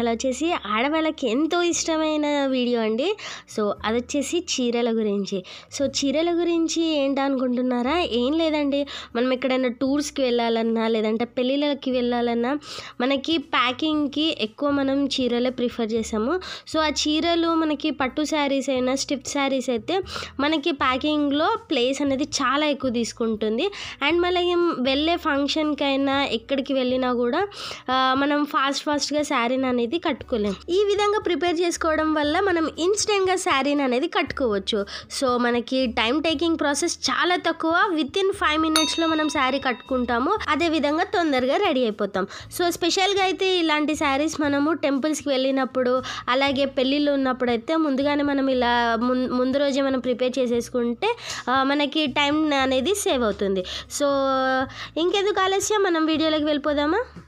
ఇవాళ వచ్చేసి ఆడవాళ్ళకి ఎంతో ఇష్టమైన వీడియో అండి సో అది వచ్చేసి చీరల గురించి సో చీరల గురించి ఏంటనుకుంటున్నారా ఏం లేదండి మనం ఎక్కడైనా టూర్స్కి వెళ్ళాలన్నా లేదంటే పెళ్ళిళ్ళకి వెళ్ళాలన్నా మనకి ప్యాకింగ్కి ఎక్కువ మనం చీరలే ప్రిఫర్ చేసాము సో ఆ చీరలు మనకి పట్టు శారీస్ అయినా స్టిఫ్ శారీస్ అయితే మనకి ప్యాకింగ్లో ప్లేస్ అనేది చాలా ఎక్కువ తీసుకుంటుంది అండ్ మళ్ళీ వెళ్ళే ఫంక్షన్కి అయినా ఎక్కడికి వెళ్ళినా కూడా ఆ, మనం ఫాస్ట్ ఫాస్ట్గా శారీని అనేది కట్టుకోలేం ఈ విధంగా ప్రిపేర్ చేసుకోవడం వల్ల మనం ఇన్స్టెంట్గా శారీని అనేది కట్టుకోవచ్చు సో మనకి టైం టేకింగ్ ప్రాసెస్ చాలా తక్కువ విత్ ఇన్ ఫైవ్ మినిట్స్లో మనం శారీ కట్టుకుంటాము అదే విధంగా తొందరగా రెడీ అయిపోతాం సో స్పెషల్గా అయితే ఇలాంటి శారీస్ మనము టెంపుల్స్కి వెళ్ళినప్పుడు అలాగే పెళ్ళిళ్ళు ఉన్నప్పుడు అయితే ముందుగానే మనం ఇలా ముం- ముందు రోజే మనం ప్రిపేర్ చేసేసుకుంటే ఆ, మనకి టైం అనేది సేవ్ అవుతుంది సో ఇంకెందుకు ఆలస్యం మనం వీడియోలోకి వెళ్ళిపోదామా